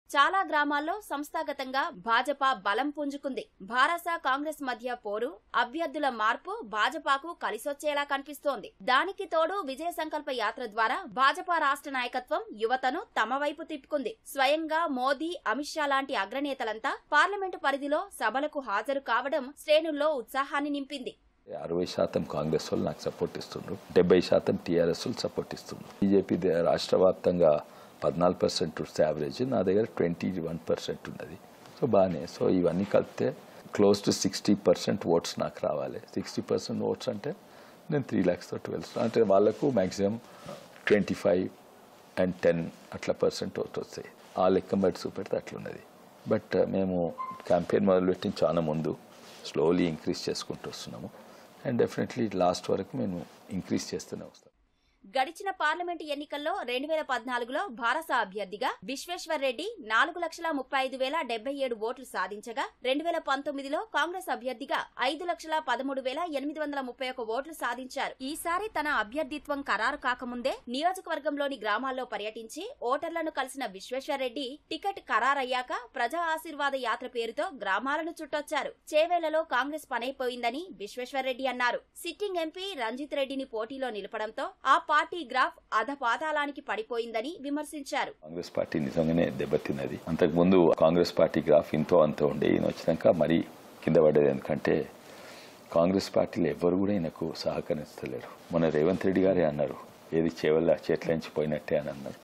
చాలా గ్రామాల్లో సంస్థాగతంగా భాజపా బలం పుంజుకుంది భారస కాంగ్రెస్ మధ్య పోరు అభ్యర్థుల మార్పు భాజపాకు కలిసొచ్చేలా కనిపిస్తోంది దానికి తోడు విజయ సంకల్ప యాత్ర ద్వారా భాజపా రాష్ట్ర నాయకత్వం యువతను తమ వైపు తిప్పుకుంది స్వయంగా మోదీ అమిత్ షా లాంటి అగ్రనేతలంతా పార్లమెంటు పరిధిలో సభలకు హాజరు కావడం శ్రేణుల్లో ఉత్సాహాన్ని నింపింది అరవై శాతం కాంగ్రెస్ వాళ్ళు నాకు సపోర్ట్ ఇస్తుండ్రు డెబ్బై శాతం టీఆర్ఎస్ వాళ్ళు సపోర్ట్ ఇస్తుండ్రు బీజేపీ దే- రాష్ట్ర వ్యాప్తంగా పద్నాలుగు పర్సెంట్ వస్తే యావరేజ్ నా దగ్గర ట్వంటీ వన్ పర్సెంట్ ఉన్నది సో బాగానే సో ఇవన్నీ కలిపితే close to sixty percent votes నాకు రావాలి సిక్స్టీ పర్సెంట్ ఓట్స్ అంటే నేను త్రీ ల్యాక్స్ తోటి వెళ్తాను అంటే వాళ్ళకు maximum twenty five and ten అట్లా పర్సెంట్ ఓట్ వస్తాయి ఆ లెక్క బట్టి చూపెడితే అట్లున్నది బట్ మేము క్యాంపెయిన్ మొదలుపెట్టిన చాలా ముందు స్లోలీ ఇంక్రీజ్ చేసుకుంటూ వస్తున్నాము అండ్ డెఫినెట్లీ లాస్ట్ వరకు మేము ఇంక్రీజ్ చేస్తూనే వస్తాం గడిచిన పార్లమెంటు ఎన్నికల్లో రెండు వేల పద్నాలుగులో భారస అభ్యర్థిగా విశ్వేశ్వర్ రెడ్డి నాలుగు లక్షల ముప్పై ఐదు వేల డెబ్బై ఏడు ఓట్లు సాధించగా రెండు వేల పంతొమ్మిదిలో కాంగ్రెస్ అభ్యర్థిగా ఐదు లక్షల పదమూడు వేల ఎనిమిది వందల ముప్పై ఒక ఓట్లు సాధించారు ఈసారి తన అభ్యర్థిత్వం ఖరారు కాకముందే నియోజకవర్గంలోని గ్రామాల్లో పర్యటించి ఓటర్లను కలిసిన విశ్వేశ్వర్ రెడ్డి టికెట్ ఖరారయ్యాక ప్రజా ఆశీర్వాద యాత్ర పేరుతో గ్రామాలను చుట్టొచ్చారు చేవేళ్లలో కాంగ్రెస్ పనైపోయిందని విశ్వేశ్వర్ రెడ్డి అన్నారు సిట్టింగ్ ఎంపీ రంజిత్ రెడ్డిని పోటీలో నిలపడంతో ఆ పార్టీ గ్రాఫ్ అధపాతాళానికి పడిపోయిందని విమర్శించారు కాంగ్రెస్ పార్టీ నిజంగానే దెబ్బతిన్నది అంతకుముందు కాంగ్రెస్ పార్టీ గ్రాఫ్ ఇంతో అంతో ఉండే ఈయన వచ్చినాక మరీ కింద పడేది ఎందుకంటే కాంగ్రెస్ పార్టీలో ఎవ్వరు కూడా ఈయనకు సహకరిస్తలేరు మొన్న రేవంత్ రెడ్డి గారే అన్నారు ఏది చేవల్ల చేట్లంచి పోయినట్టే అని అన్నారు